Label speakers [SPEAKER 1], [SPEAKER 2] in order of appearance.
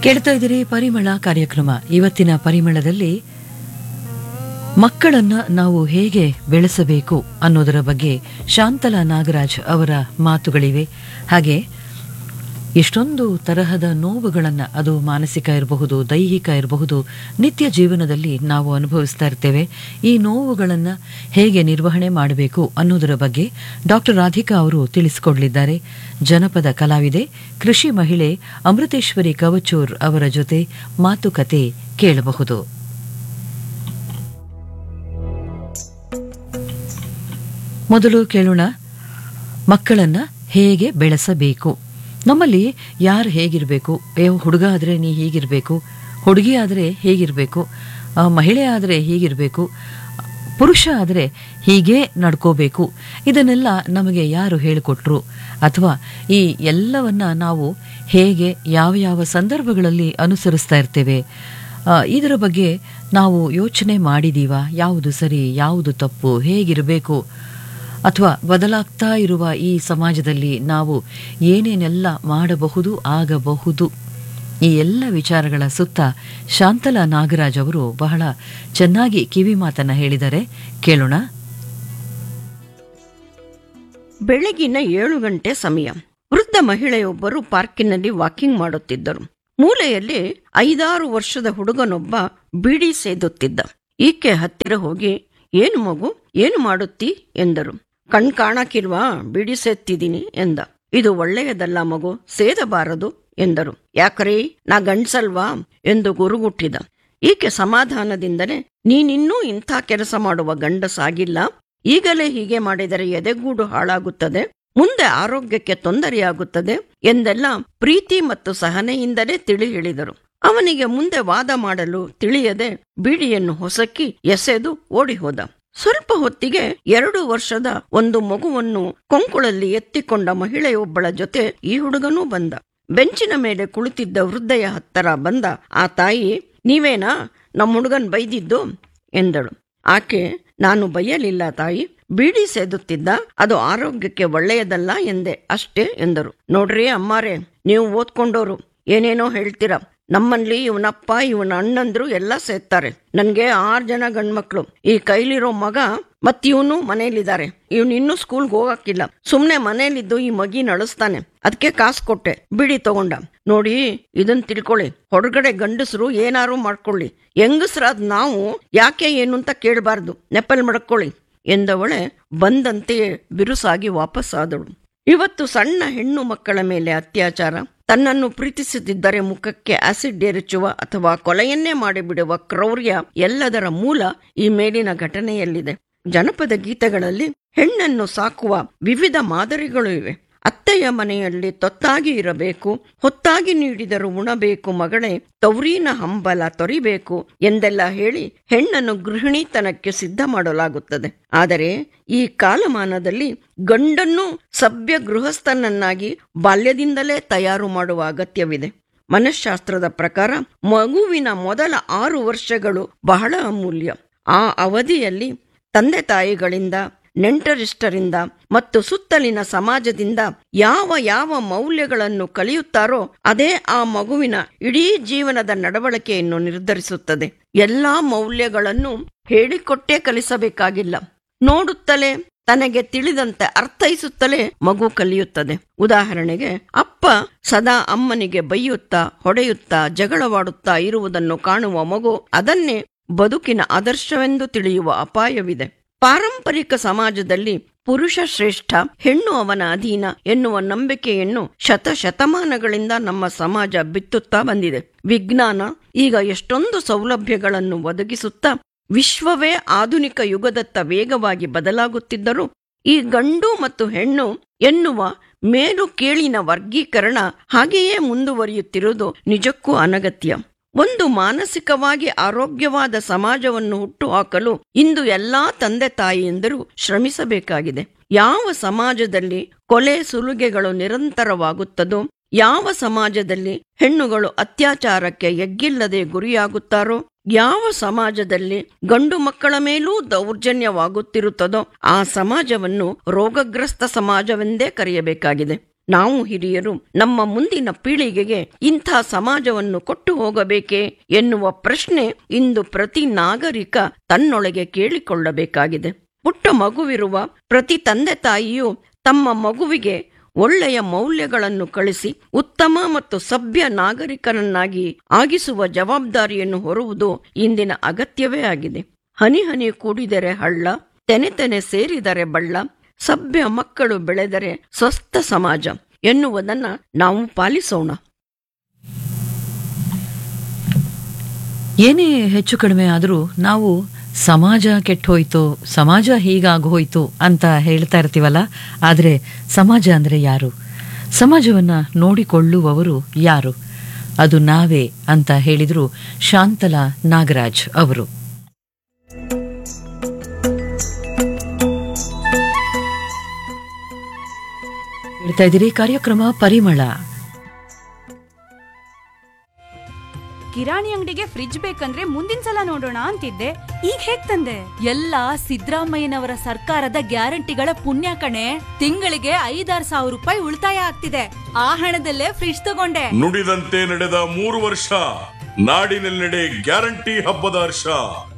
[SPEAKER 1] ಕೇಳ್ತಾ ಇದ್ದೀರಿ ಪರಿಮಳ ಕಾರ್ಯಕ್ರಮ ಇವತ್ತಿನ ಪರಿಮಳದಲ್ಲಿ ಮಕ್ಕಳನ್ನ ನಾವು ಹೇಗೆ ಬೆಳೆಸಬೇಕು ಅನ್ನೋದರ ಬಗ್ಗೆ ಶಾಂತಲಾ ನಾಗರಾಜ್ ಅವರ ಮಾತುಗಳಿವೆ ಹಾಗೆ ಎಷ್ಟೊಂದು ತರಹದ ನೋವುಗಳನ್ನು ಅದು ಮಾನಸಿಕ ಇರಬಹುದು ದೈಹಿಕ ಇರಬಹುದು ನಿತ್ಯ ಜೀವನದಲ್ಲಿ ನಾವು ಅನುಭವಿಸ್ತಾ ಇರ್ತೇವೆ ಈ ನೋವುಗಳನ್ನು ಹೇಗೆ ನಿರ್ವಹಣೆ ಮಾಡಬೇಕು ಅನ್ನೋದರ ಬಗ್ಗೆ ಡಾಕ್ಟರ್ ರಾಧಿಕಾ ಅವರು ತಿಳಿಸಿಕೊಡಲಿದ್ದಾರೆ ಜನಪದ ಕಲಾವಿದೆ ಕೃಷಿ ಮಹಿಳೆ ಅಮೃತೇಶ್ವರಿ ಕವಚೂರ್ ಅವರ ಜೊತೆ ಮಾತುಕತೆ ಕೇಳಬಹುದು ಮೊದಲು ಕೇಳೋಣ ಮಕ್ಕಳನ್ನ ಹೇಗೆ ಬೆಳೆಸಬೇಕು ನಮ್ಮಲ್ಲಿ ಯಾರು ಹೇಗಿರಬೇಕು ಏ ಹುಡುಗ ಆದರೆ ನೀ ಹೀಗಿರಬೇಕು ಹುಡುಗಿ ಆದರೆ ಹೇಗಿರಬೇಕು ಆ, ಮಹಿಳೆ ಆದರೆ ಹೀಗಿರಬೇಕು ಪುರುಷ ಆದರೆ ಹೀಗೆ ನಡ್ಕೋಬೇಕು ಇದನ್ನೆಲ್ಲ ನಮಗೆ ಯಾರು ಹೇಳಿಕೊಟ್ರು ಅಥವಾ ಈ ಎಲ್ಲವನ್ನ ನಾವು ಹೇಗೆ ಯಾವ ಯಾವ ಸಂದರ್ಭಗಳಲ್ಲಿ ಅನುಸರಿಸ್ತಾ ಇರ್ತೇವೆ ಆ, ಇದರ ಬಗ್ಗೆ ನಾವು ಯೋಚನೆ ಮಾಡಿದೀವಾ ಯಾವುದು ಸರಿ ಯಾವುದು ತಪ್ಪು ಹೇಗಿರಬೇಕು ಅಥವಾ ಬದಲಾಗ್ತಾ ಇರುವ ಈ ಸಮಾಜದಲ್ಲಿ ನಾವು ಏನೇನೆಲ್ಲ ಮಾಡಬಹುದು ಆಗಬಹುದು ಈ ಎಲ್ಲ ವಿಚಾರಗಳ ಸುತ್ತ ಶಾಂತಲಾ ನಾಗರಾಜ್ ಅವರು ಬಹಳ ಚೆನ್ನಾಗಿ ಕಿವಿ ಮಾತನ್ನ ಹೇಳಿದರೆ ಕೇಳೋಣ
[SPEAKER 2] ಬೆಳಗಿನ ಏಳು ಗಂಟೆ ಸಮಯ ವೃದ್ಧ ಮಹಿಳೆಯೊಬ್ಬರು ಪಾರ್ಕಿನಲ್ಲಿ ವಾಕಿಂಗ್ ಮಾಡುತ್ತಿದ್ದರು ಮೂಲೆಯಲ್ಲಿ ಐದಾರು ವರ್ಷದ ಹುಡುಗನೊಬ್ಬ ಬೀಡಿ ಸೇದುತ್ತಿದ್ದ ಈಕೆ ಹತ್ತಿರ ಹೋಗಿ ಏನು ಮಗು ಏನು ಮಾಡುತ್ತಿ ಎಂದರು ಕಣ್ ಕಾಣಕ್ಕಿಲ್ವಾ ಬೀಡಿ ಸೇದ್ತಿದ್ದೀನಿ ಎಂದ ಇದು ಒಳ್ಳೆಯದಲ್ಲ ಮಗು ಸೇದಬಾರದು ಎಂದರು ಯಾಕ್ರೀ ನಾ ಗಂಡ್ಸಲ್ವಾ ಎಂದು ಗುರುಗುಟ್ಟಿದ ಈಕೆ ಸಮಾಧಾನದಿಂದಲೇ ನೀನಿನ್ನೂ ಇಂಥ ಕೆಲಸ ಮಾಡುವ ಗಂಡಸಾಗಿಲ್ಲ ಈಗಲೇ ಹೀಗೆ ಮಾಡಿದರೆ ಎದೆಗೂಡು ಹಾಳಾಗುತ್ತದೆ ಮುಂದೆ ಆರೋಗ್ಯಕ್ಕೆ ತೊಂದರೆಯಾಗುತ್ತದೆ ಎಂದೆಲ್ಲ ಪ್ರೀತಿ ಮತ್ತು ಸಹನೆಯಿಂದಲೇ ತಿಳಿ ಹೇಳಿದರು ಅವನಿಗೆ ಮುಂದೆ ವಾದ ಮಾಡಲು ತಿಳಿಯದೆ ಬೀಡಿಯನ್ನು ಹೊಸಕಿ ಎಸೆದು ಓಡಿ ಹೋದ ಸ್ವಲ್ಪ ಹೊತ್ತಿಗೆ ಎರಡು ವರ್ಷದ ಒಂದು ಮಗುವನ್ನು ಕೊಂಕುಳಲ್ಲಿ ಎತ್ತಿಕೊಂಡ ಮಹಿಳೆಯೊಬ್ಬಳ ಜೊತೆ ಈ ಹುಡುಗನೂ ಬಂದ ಬೆಂಚಿನ ಮೇಲೆ ಕುಳಿತಿದ್ದ ವೃದ್ಧೆಯ ಹತ್ತರ ಬಂದ ಆ ತಾಯಿ ನೀವೇನಾ ನಮ್ಮ ಹುಡುಗನ್ ಬೈದಿದ್ದು ಎಂದಳು ಆಕೆ ನಾನು ಬೈಯಲಿಲ್ಲ ತಾಯಿ ಬೀಡಿ ಸೇದುತ್ತಿದ್ದ ಅದು ಆರೋಗ್ಯಕ್ಕೆ ಒಳ್ಳೆಯದಲ್ಲ ಎಂದೆ ಅಷ್ಟೇ ಎಂದರು ನೋಡ್ರಿ ಅಮ್ಮಾರೆ ನೀವು ಓದ್ಕೊಂಡೋರು ಏನೇನೋ ಹೇಳ್ತೀರ ನಮ್ಮಲ್ಲಿ ಇವನಪ್ಪ ಇವನ ಅಣ್ಣಂದ್ರು ಎಲ್ಲ ಸೇರ್ತಾರೆ ನನ್ಗೆ ಆರ್ ಜನ ಗಂಡ್ಮಕ್ಳು ಈ ಕೈಲಿರೋ ಮಗ ಮತ್ ಇವನು ಮನೇಲಿದ್ದಾರೆ ಇವನ್ ಇನ್ನೂ ಸ್ಕೂಲ್ಗೆ ಹೋಗಕ್ಕಿಲ್ಲ ಸುಮ್ನೆ ಮನೇಲಿದ್ದು ಈ ಮಗಿ ನಳಿಸ್ತಾನೆ ಅದಕ್ಕೆ ಕಾಸು ಕೊಟ್ಟೆ ಬಿಡಿ ತಗೊಂಡ ನೋಡಿ ಇದನ್ ತಿಳ್ಕೊಳ್ಳಿ ಹೊರಗಡೆ ಗಂಡಸರು ಏನಾರು ಮಾಡ್ಕೊಳ್ಳಿ ಹೆಂಗಸ್ರಾದ್ ನಾವು ಯಾಕೆ ಏನು ಅಂತ ಕೇಳಬಾರ್ದು ನೆಪಲ್ ಮಡ್ಕೊಳ್ಳಿ ಎಂದವಳೆ ಬಂದಂತೆಯೇ ಬಿರುಸಾಗಿ ವಾಪಸ್ಸಾದಳು ಇವತ್ತು ಸಣ್ಣ ಹೆಣ್ಣು ಮಕ್ಕಳ ಮೇಲೆ ಅತ್ಯಾಚಾರ ತನ್ನನ್ನು ಪ್ರೀತಿಸುತ್ತಿದ್ದರೆ ಮುಖಕ್ಕೆ ಆಸಿಡ್ ಎರಚುವ ಅಥವಾ ಕೊಲೆಯನ್ನೇ ಮಾಡಿಬಿಡುವ ಕ್ರೌರ್ಯ ಎಲ್ಲದರ ಮೂಲ ಈ ಮೇಲಿನ ಘಟನೆಯಲ್ಲಿದೆ ಜನಪದ ಗೀತೆಗಳಲ್ಲಿ ಹೆಣ್ಣನ್ನು ಸಾಕುವ ವಿವಿಧ ಮಾದರಿಗಳು ಇವೆ ಅತ್ತೆಯ ಮನೆಯಲ್ಲಿ ತೊತ್ತಾಗಿ ಇರಬೇಕು ಹೊತ್ತಾಗಿ ನೀಡಿದರು ಉಣಬೇಕು ಮಗಳೇ ತೌರಿನ ಹಂಬಲ ತೊರಿಬೇಕು ಎಂದೆಲ್ಲ ಹೇಳಿ ಹೆಣ್ಣನ್ನು ಗೃಹಿಣಿತನಕ್ಕೆ ಸಿದ್ಧ ಮಾಡಲಾಗುತ್ತದೆ ಆದರೆ ಈ ಕಾಲಮಾನದಲ್ಲಿ ಗಂಡನ್ನು ಸಭ್ಯ ಗೃಹಸ್ಥನನ್ನಾಗಿ ಬಾಲ್ಯದಿಂದಲೇ ತಯಾರು ಮಾಡುವ ಅಗತ್ಯವಿದೆ ಮನಃಶಾಸ್ತ್ರದ ಪ್ರಕಾರ ಮಗುವಿನ ಮೊದಲ ಆರು ವರ್ಷಗಳು ಬಹಳ ಅಮೂಲ್ಯ ಆ ಅವಧಿಯಲ್ಲಿ ತಂದೆ ತಾಯಿಗಳಿಂದ ನೆಂಟರಿಷ್ಟರಿಂದ ಮತ್ತು ಸುತ್ತಲಿನ ಸಮಾಜದಿಂದ ಯಾವ ಯಾವ ಮೌಲ್ಯಗಳನ್ನು ಕಲಿಯುತ್ತಾರೋ ಅದೇ ಆ ಮಗುವಿನ ಇಡೀ ಜೀವನದ ನಡವಳಿಕೆಯನ್ನು ನಿರ್ಧರಿಸುತ್ತದೆ ಎಲ್ಲಾ ಮೌಲ್ಯಗಳನ್ನು ಹೇಳಿಕೊಟ್ಟೇ ಕಲಿಸಬೇಕಾಗಿಲ್ಲ ನೋಡುತ್ತಲೇ ತನಗೆ ತಿಳಿದಂತೆ ಅರ್ಥೈಸುತ್ತಲೇ ಮಗು ಕಲಿಯುತ್ತದೆ ಉದಾಹರಣೆಗೆ ಅಪ್ಪ ಸದಾ ಅಮ್ಮನಿಗೆ ಬೈಯುತ್ತಾ ಹೊಡೆಯುತ್ತಾ ಜಗಳವಾಡುತ್ತಾ ಇರುವುದನ್ನು ಕಾಣುವ ಮಗು ಅದನ್ನೇ ಬದುಕಿನ ಆದರ್ಶವೆಂದು ತಿಳಿಯುವ ಅಪಾಯವಿದೆ ಪಾರಂಪರಿಕ ಸಮಾಜದಲ್ಲಿ ಪುರುಷ ಶ್ರೇಷ್ಠ ಹೆಣ್ಣು ಅವನ ಅಧೀನ ಎನ್ನುವ ನಂಬಿಕೆಯನ್ನು ಶತಶತಮಾನಗಳಿಂದ ನಮ್ಮ ಸಮಾಜ ಬಿತ್ತುತ್ತಾ ಬಂದಿದೆ ವಿಜ್ಞಾನ ಈಗ ಎಷ್ಟೊಂದು ಸೌಲಭ್ಯಗಳನ್ನು ಒದಗಿಸುತ್ತಾ ವಿಶ್ವವೇ ಆಧುನಿಕ ಯುಗದತ್ತ ವೇಗವಾಗಿ ಬದಲಾಗುತ್ತಿದ್ದರೂ ಈ ಗಂಡು ಮತ್ತು ಹೆಣ್ಣು ಎನ್ನುವ ಮೇಲು ಕೀಳಿನ ವರ್ಗೀಕರಣ ಹಾಗೆಯೇ ಮುಂದುವರಿಯುತ್ತಿರುವುದು ನಿಜಕ್ಕೂ ಅನಗತ್ಯ ಒಂದು ಮಾನಸಿಕವಾಗಿ ಆರೋಗ್ಯವಾದ ಸಮಾಜವನ್ನು ಹುಟ್ಟುಹಾಕಲು ಇಂದು ಎಲ್ಲಾ ತಂದೆ ತಾಯಿಯಂದರು ಶ್ರಮಿಸಬೇಕಾಗಿದೆ ಯಾವ ಸಮಾಜದಲ್ಲಿ ಕೊಲೆ ಸುಲುಗೆಗಳು ನಿರಂತರವಾಗುತ್ತದೋ ಯಾವ ಸಮಾಜದಲ್ಲಿ ಹೆಣ್ಣುಗಳು ಅತ್ಯಾಚಾರಕ್ಕೆ ಎಗ್ಗಿಲ್ಲದೆ ಗುರಿಯಾಗುತ್ತಾರೋ ಯಾವ ಸಮಾಜದಲ್ಲಿ ಗಂಡು ಮಕ್ಕಳ ಮೇಲೂ ದೌರ್ಜನ್ಯವಾಗುತ್ತಿರುತ್ತದೋ ಆ ಸಮಾಜವನ್ನು ರೋಗಗ್ರಸ್ತ ಸಮಾಜವೆಂದೇ ಕರೆಯಬೇಕಾಗಿದೆ ನಾವು ಹಿರಿಯರು ನಮ್ಮ ಮುಂದಿನ ಪೀಳಿಗೆಗೆ ಇಂಥ ಸಮಾಜವನ್ನು ಕೊಟ್ಟು ಹೋಗಬೇಕೇ ಎನ್ನುವ ಪ್ರಶ್ನೆ ಇಂದು ಪ್ರತಿ ನಾಗರಿಕ ತನ್ನೊಳಗೆ ಕೇಳಿಕೊಳ್ಳಬೇಕಾಗಿದೆ ಪುಟ್ಟ ಮಗುವಿರುವ ಪ್ರತಿ ತಂದೆ ತಾಯಿಯು ತಮ್ಮ ಮಗುವಿಗೆ ಒಳ್ಳೆಯ ಮೌಲ್ಯಗಳನ್ನು ಕಳಿಸಿ ಉತ್ತಮ ಮತ್ತು ಸಭ್ಯ ನಾಗರಿಕರನ್ನಾಗಿ ಆಗಿಸುವ ಜವಾಬ್ದಾರಿಯನ್ನು ಹೊರುವುದು ಇಂದಿನ ಅಗತ್ಯವೇ ಆಗಿದೆ ಹನಿ ಹನಿ ಕೂಡಿದರೆ ಹಳ್ಳ ತೆನೆ ತೆನೆ ಸೇರಿದರೆ ಬಳ್ಳ ಸಭ್ಯ ಮಕ್ಕಳು ಬೆಳೆದರೆ ಸ್ವಸ್ಥ ಸಮಾಜ ಎನ್ನುವುದನ್ನ ನಾವು ಪಾಲಿಸೋಣ
[SPEAKER 1] ಏನೇ ಹೆಚ್ಚು ಕಡಿಮೆ ಆದರೂ ನಾವು ಸಮಾಜ ಕೆಟ್ಟೋಯ್ತು ಸಮಾಜ ಹೀಗಾಗೋಯ್ತು ಅಂತ ಹೇಳ್ತಾ ಇರ್ತೀವಲ್ಲ ಆದರೆ ಸಮಾಜ ಅಂದರೆ ಯಾರು ಸಮಾಜವನ್ನ ನೋಡಿಕೊಳ್ಳುವವರು ಯಾರು ಅದು ನಾವೇ ಅಂತ ಹೇಳಿದ್ರು ಶಾಂತಲಾ ನಾಗರಾಜ್ ಅವರು ಹೇಳ್ತಾ ಇದ್ದೀರಿ ಕಾರ್ಯಕ್ರಮ ಪರಿಮಳ
[SPEAKER 3] ಕಿರಾಣಿ ಅಂಗಡಿಗೆ ಫ್ರಿಡ್ಜ್ ಬೇಕಂದ್ರೆ ಮುಂದಿನ ಸಲ ನೋಡೋಣ ಅಂತಿದ್ದೆ ಈಗ ಹೇಗ್ ತಂದೆ
[SPEAKER 4] ಎಲ್ಲ ಸಿದ್ದರಾಮಯ್ಯನವರ ಸರ್ಕಾರದ ಗ್ಯಾರಂಟಿಗಳ ಪುಣ್ಯ ಕಣೆ ತಿಂಗಳಿಗೆ ಐದಾರು ಸಾವಿರ ರೂಪಾಯಿ ಉಳಿತಾಯ ಆಗ್ತಿದೆ ಆ ಹಣದಲ್ಲೇ ಫ್ರಿಡ್ಜ್ ತಗೊಂಡೆ
[SPEAKER 5] ನುಡಿದಂತೆ ನಡೆದ ಮೂರು ವರ್ಷ ನಾಡಿನೆಲ್ಲೆಡೆ ಗ್ಯಾರಂಟಿ ಹಬ್ಬದ ಹರ್ಷ